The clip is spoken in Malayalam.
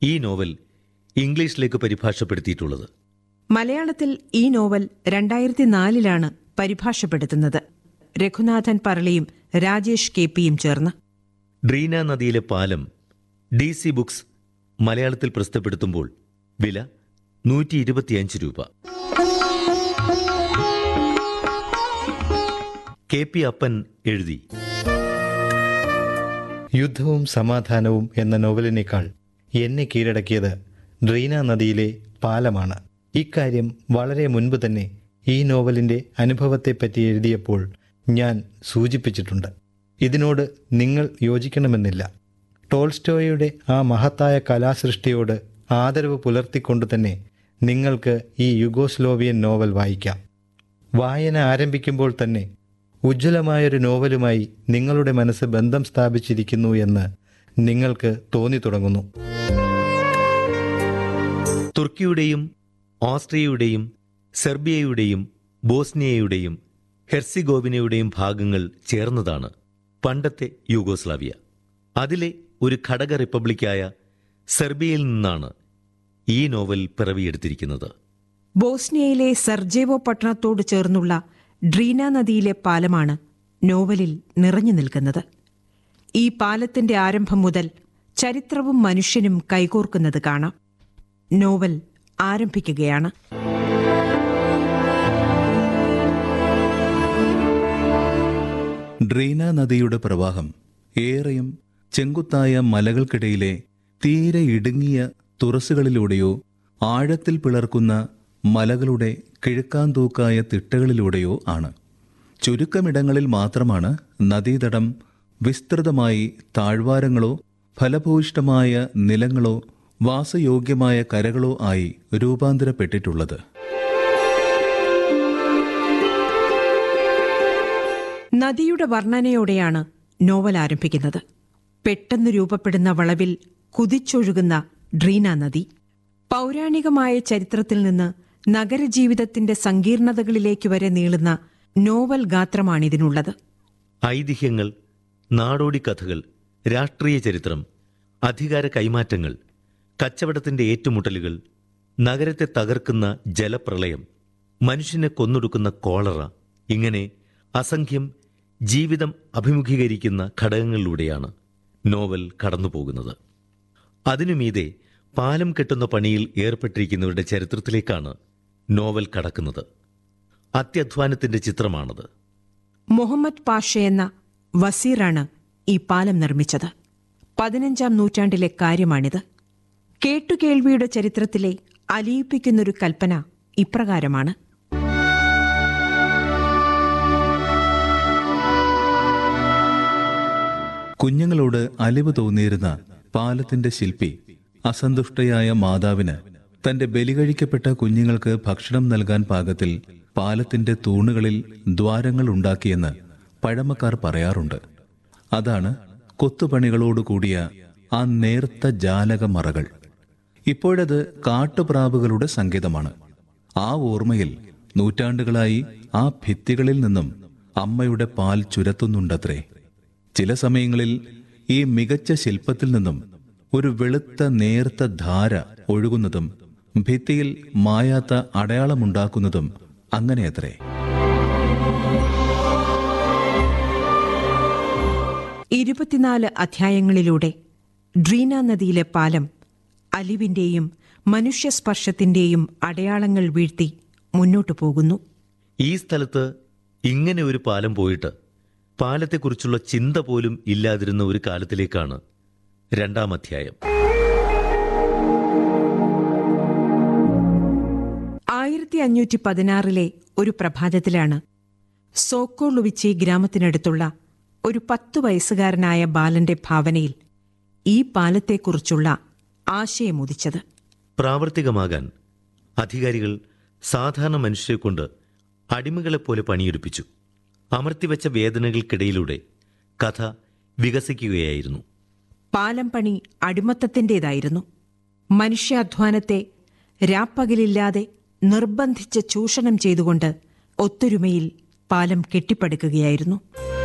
ഈ നോവൽ ഇംഗ്ലീഷിലേക്ക് പരിഭാഷപ്പെടുത്തിയിട്ടുള്ളത് മലയാളത്തിൽ ഈ നോവൽ രണ്ടായിരത്തി നാലിലാണ് പരിഭാഷപ്പെടുത്തുന്നത് രഘുനാഥൻ പറളിയും രാജേഷ് കെ പിയും ചേർന്ന് ഡ്രീന നദിയിലെ പാലം ഡി സി ബുക്സ് മലയാളത്തിൽ പ്രസിദ്ധപ്പെടുത്തുമ്പോൾ വില നൂറ്റി ഇരുപത്തിയഞ്ച് രൂപ കെ പി അപ്പൻ എഴുതി യുദ്ധവും സമാധാനവും എന്ന നോവലിനേക്കാൾ എന്നെ കീഴടക്കിയത് ഡ്രീന നദിയിലെ പാലമാണ് ഇക്കാര്യം വളരെ മുൻപ് തന്നെ ഈ നോവലിൻ്റെ അനുഭവത്തെപ്പറ്റി എഴുതിയപ്പോൾ ഞാൻ സൂചിപ്പിച്ചിട്ടുണ്ട് ഇതിനോട് നിങ്ങൾ യോജിക്കണമെന്നില്ല ടോൾസ്റ്റോയുടെ ആ മഹത്തായ കലാസൃഷ്ടിയോട് ആദരവ് പുലർത്തിക്കൊണ്ട് തന്നെ നിങ്ങൾക്ക് ഈ യുഗോസ്ലോവിയൻ നോവൽ വായിക്കാം വായന ആരംഭിക്കുമ്പോൾ തന്നെ ഉജ്ജ്വലമായൊരു നോവലുമായി നിങ്ങളുടെ മനസ്സ് ബന്ധം സ്ഥാപിച്ചിരിക്കുന്നു എന്ന് നിങ്ങൾക്ക് തോന്നി തുടങ്ങുന്നു തുർക്കിയുടെയും ഓസ്ട്രിയയുടെയും സെർബിയയുടെയും ബോസ്നിയയുടെയും ഹെർസിഗോവിനയുടെയും ഭാഗങ്ങൾ ചേർന്നതാണ് പണ്ടത്തെ യൂഗോസ്ലാവിയ അതിലെ ഒരു ഘടക റിപ്പബ്ലിക്കായ സെർബിയയിൽ നിന്നാണ് ഈ നോവൽ പിറവിയെടുത്തിരിക്കുന്നത് ബോസ്നിയയിലെ സർജേവോ പട്ടണത്തോട് ചേർന്നുള്ള ഡ്രീന നദിയിലെ പാലമാണ് നോവലിൽ നിറഞ്ഞു നിൽക്കുന്നത് ഈ പാലത്തിന്റെ ആരംഭം മുതൽ ചരിത്രവും മനുഷ്യനും കൈകോർക്കുന്നത് കാണാം നോവൽ ആരംഭിക്കുകയാണ് ഡ്രീന നദിയുടെ പ്രവാഹം ഏറെയും ചെങ്കുത്തായ മലകൾക്കിടയിലെ തീരെ ഇടുങ്ങിയ തുറസുകളിലൂടെയോ ആഴത്തിൽ പിളർക്കുന്ന മലകളുടെ കിഴക്കാന്തൂക്കായ തിട്ടകളിലൂടെയോ ആണ് ചുരുക്കമിടങ്ങളിൽ മാത്രമാണ് നദീതടം വിസ്തൃതമായി താഴ്വാരങ്ങളോ ഫലഭൂയിഷ്ടമായ നിലങ്ങളോ വാസയോഗ്യമായ കരകളോ ആയി രൂപാന്തരപ്പെട്ടിട്ടുള്ളത് നദിയുടെ വർണ്ണനയോടെയാണ് നോവൽ ആരംഭിക്കുന്നത് പെട്ടെന്ന് രൂപപ്പെടുന്ന വളവിൽ കുതിച്ചൊഴുകുന്ന ഡ്രീന നദി പൗരാണികമായ ചരിത്രത്തിൽ നിന്ന് നഗരജീവിതത്തിന്റെ സങ്കീർണതകളിലേക്ക് വരെ നീളുന്ന നോവൽ ഗാത്രമാണിതിനുള്ളത് ഐതിഹ്യങ്ങൾ നാടോടി കഥകൾ രാഷ്ട്രീയ ചരിത്രം അധികാര കൈമാറ്റങ്ങൾ കച്ചവടത്തിന്റെ ഏറ്റുമുട്ടലുകൾ നഗരത്തെ തകർക്കുന്ന ജലപ്രളയം മനുഷ്യനെ കൊന്നൊടുക്കുന്ന കോളറ ഇങ്ങനെ അസംഖ്യം ജീവിതം അഭിമുഖീകരിക്കുന്ന ഘടകങ്ങളിലൂടെയാണ് നോവൽ കടന്നുപോകുന്നത് അതിനുമീതെ പാലം കെട്ടുന്ന പണിയിൽ ഏർപ്പെട്ടിരിക്കുന്നവരുടെ ചരിത്രത്തിലേക്കാണ് നോവൽ കടക്കുന്നത് അത്യധ്വാനത്തിന്റെ ചിത്രമാണത് മുഹമ്മദ് പാഷ എന്ന വസീറാണ് ഈ പാലം നിർമ്മിച്ചത് പതിനഞ്ചാം നൂറ്റാണ്ടിലെ കാര്യമാണിത് കേട്ടുകേൾവിയുടെ ചരിത്രത്തിലെ അലിയിപ്പിക്കുന്നൊരു കൽപ്പന ഇപ്രകാരമാണ് കുഞ്ഞുങ്ങളോട് അലിവ് തോന്നിയിരുന്ന പാലത്തിന്റെ ശില്പി അസന്തുഷ്ടയായ മാതാവിന് തന്റെ ബലികഴിക്കപ്പെട്ട കുഞ്ഞുങ്ങൾക്ക് ഭക്ഷണം നൽകാൻ പാകത്തിൽ പാലത്തിന്റെ തൂണുകളിൽ ദ്വാരങ്ങൾ ഉണ്ടാക്കിയെന്ന് പഴമക്കാർ പറയാറുണ്ട് അതാണ് കൊത്തുപണികളോടുകൂടിയ ആ നേർത്ത ജാലകമറകൾ ഇപ്പോഴത് കാട്ടുപ്രാവുകളുടെ സങ്കേതമാണ് ആ ഓർമ്മയിൽ നൂറ്റാണ്ടുകളായി ആ ഭിത്തികളിൽ നിന്നും അമ്മയുടെ പാൽ ചുരത്തുന്നുണ്ടത്രേ ചില സമയങ്ങളിൽ ഈ മികച്ച ശില്പത്തിൽ നിന്നും ഒരു വെളുത്ത നേർത്ത ധാര ഒഴുകുന്നതും ഭിത്തിയിൽ മായാത്ത അടയാളമുണ്ടാക്കുന്നതും അങ്ങനെയത്രേ ഇരുപത്തിനാല് അധ്യായങ്ങളിലൂടെ ഡ്രീന നദിയിലെ പാലം അലിവിന്റെയും മനുഷ്യസ്പർശത്തിന്റെയും അടയാളങ്ങൾ വീഴ്ത്തി മുന്നോട്ടു പോകുന്നു ഈ സ്ഥലത്ത് ഇങ്ങനെ ഒരു പാലം പോയിട്ട് പാലത്തെക്കുറിച്ചുള്ള ചിന്ത പോലും ഇല്ലാതിരുന്ന ഒരു കാലത്തിലേക്കാണ് രണ്ടാം അധ്യായം ആയിരത്തി അഞ്ഞൂറ്റി പതിനാറിലെ ഒരു പ്രഭാതത്തിലാണ് സോക്കോളുവിച്ചി ഗ്രാമത്തിനടുത്തുള്ള ഒരു പത്തു വയസ്സുകാരനായ ബാലന്റെ ഭാവനയിൽ ഈ പാലത്തെക്കുറിച്ചുള്ള ആശയമുദിച്ചത് പ്രാവർത്തികമാകാൻ അധികാരികൾ സാധാരണ മനുഷ്യരെ കൊണ്ട് അടിമകളെപ്പോലെ പണിയെടുപ്പിച്ചു അമർത്തിവെച്ച വേദനകൾക്കിടയിലൂടെ കഥ വികസിക്കുകയായിരുന്നു പാലം പണി അടിമത്തത്തിന്റേതായിരുന്നു മനുഷ്യാധ്വാനത്തെ രാപ്പകലില്ലാതെ നിർബന്ധിച്ച് ചൂഷണം ചെയ്തുകൊണ്ട് ഒത്തൊരുമയിൽ പാലം കെട്ടിപ്പടുക്കുകയായിരുന്നു